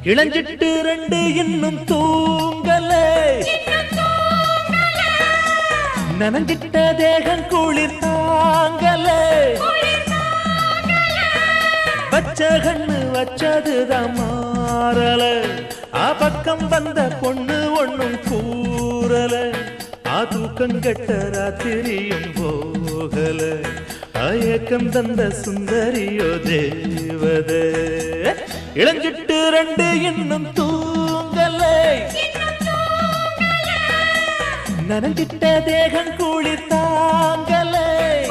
இளஞ்சிட்டு ரெண்டு இன்னும் தூங்கல நனஞ்சிட்ட தேகம் குளிர் தாங்கல பச்ச கண்ணு வச்சதுதான் மாறல ஆ பக்கம் வந்த பொண்ணு ஒண்ணும் கூறல ஆ தூக்கம் கெட்ட ராத்திரியும் போகல ஆயக்கம் தந்த சுந்தரியோ தேவத இளஞ்சிட்டு ரெண்டு இன்னும் தூங்கலை நனஞ்சிட்ட தேகம் குளிர் தாங்கலை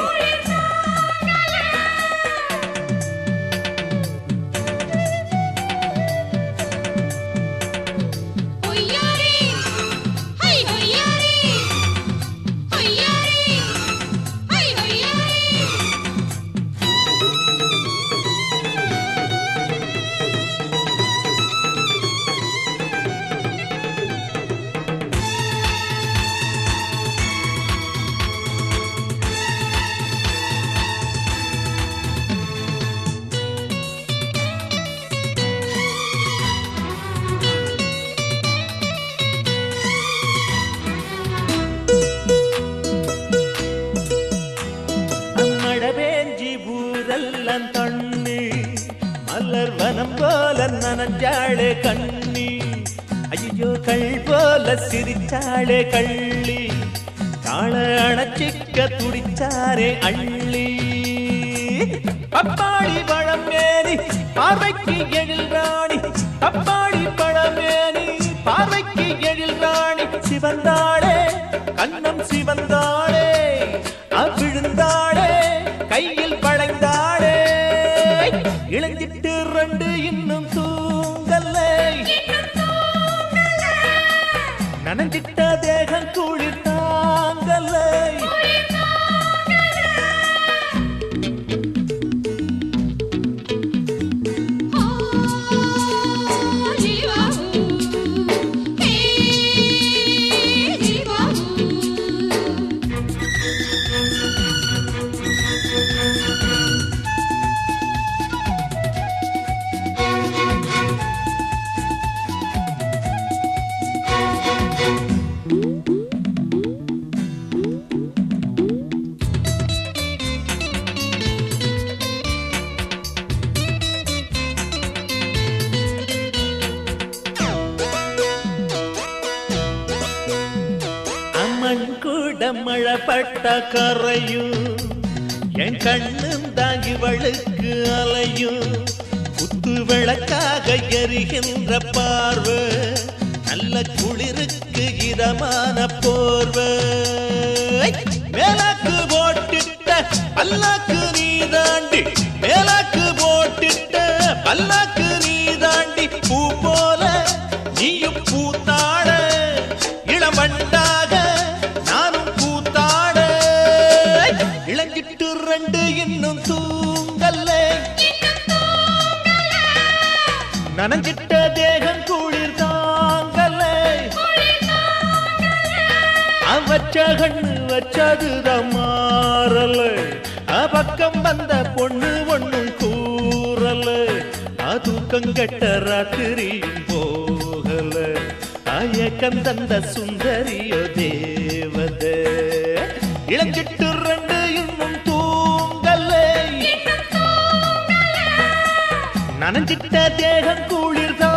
ஒய்யாரி ஹை ஒய்யாரி ஒய்யாரி ஹை ஒய்யாரி மழை பேஞ்சி ஊரெல்லாம் தண்ணி மலர் வனம் போல நனஞ்சாளே கண்ணி ஐயோ கள் போல சிரிச்சாளே கள்ளி காள அணைச்சிக்க துடிச்சாரே அள்ளி பப்பாளி பழமேனி பார்வைக்கு எழில் ராணி பப்பாளி பழமேனி பார்வைக்கு எழில் ராணி சிவந்தாளே கண்ணம் சிவந்தாளே அவிழுந்தாளே கையில் படைந்தாளே இளஞ்சிட்டு ரெண்டு இன்னும் தூங்கல்லை நனஞ்சிட்ட தேகம் குளிர் தாங்கலை ஓ ஜீவாஹு ஹே ஜீவாஹு அம்மன் கூட மழைப்பட்ட கரையும் என் கண்ணும் தான் இவளுக்கு அலையும் குத்து விளக்காக எரிகின்ற பார்வை நல்ல குளிருக்கு இதமான போர்வை மேலாக்கு போட்டிட்ட பல்லாக்கு நீ தாண்டி மேலாக்கு போட்டிட்ட பல்லாக்கு நீ தாண்டி பூ போல நீயும் பூத்தாட இளமண்டாக நானும் கூத்தாட இளஞ்சிட்டு ரெண்டு இன்னும் தூங்கல்ல நனஞ்சிட்ட தேகம் குளிர் தாங்கல்ல அவச்ச கண்ணு வச்சதுதான் மாறல அ பக்கம் வந்த பொண்ணு ஒண்ணும் கூறல அ தூக்கம் கெட்ட ராத்திரியும் போகல ஆயக்கம் தந்த சுந்தரியோ தேவத இளஞ்சிட்டு ரெண்டு இன்னும் தூங்கலை நனஞ்சிட்ட தேகம் குளிர்